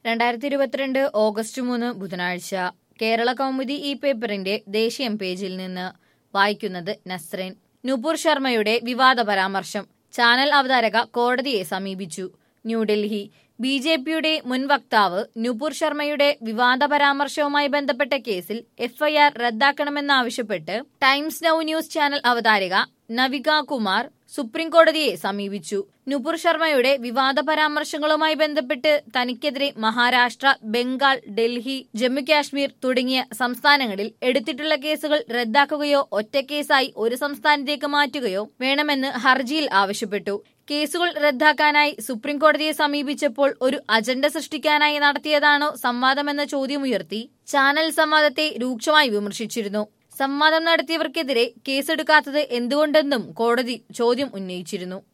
രണ്ടായിരത്തി ഇരുപത്തിരണ്ട് ഓഗസ്റ്റ് മൂന്ന് ബുധനാഴ്ച കേരള കൗമുദി ഈ പേപ്പറിന്റെ ദേശീയം പേജിൽ നിന്ന് വായിക്കുന്നത് നസ്രീൻ നുപുർ ശർമ്മയുടെ വിവാദ പരാമർശം ചാനൽ അവതാരക കോടതിയെ സമീപിച്ചു ന്യൂഡൽഹി ബി ജെ പിയുടെ മുൻ വക്താവ് നുപുർ ശർമ്മയുടെ വിവാദ പരാമർശവുമായി ബന്ധപ്പെട്ട കേസിൽ എഫ്ഐആർ റദ്ദാക്കണമെന്നാവശ്യപ്പെട്ട് ടൈംസ് നൌ ന്യൂസ് ചാനൽ അവതാരിക നവിക കുമാർ സുപ്രീം കോടതിയെ സമീപിച്ചു നുപുർ ശർമ്മയുടെ വിവാദ പരാമർശങ്ങളുമായി ബന്ധപ്പെട്ട് തനിക്കെതിരെ മഹാരാഷ്ട്ര ബംഗാൾ ഡൽഹി ജമ്മു കാശ്മീർ തുടങ്ങിയ സംസ്ഥാനങ്ങളിൽ എടുത്തിട്ടുള്ള കേസുകൾ റദ്ദാക്കുകയോ ഒറ്റക്കേസായി ഒരു സംസ്ഥാനത്തേക്ക് മാറ്റുകയോ വേണമെന്ന് ഹർജിയിൽ ആവശ്യപ്പെട്ടു കേസുകൾ റദ്ദാക്കാനായി സുപ്രീം കോടതിയെ സമീപിച്ചപ്പോൾ ഒരു അജണ്ട സൃഷ്ടിക്കാനായി നടത്തിയതാണോ സംവാദമെന്ന ചോദ്യമുയർത്തി ചാനൽ സംവാദത്തെ രൂക്ഷമായി വിമർശിച്ചിരുന്നു സംവാദം നടത്തിയവർക്കെതിരെ കേസെടുക്കാത്തത് എന്തുകൊണ്ടെന്നും കോടതി ചോദ്യം ഉന്നയിച്ചിരുന്നു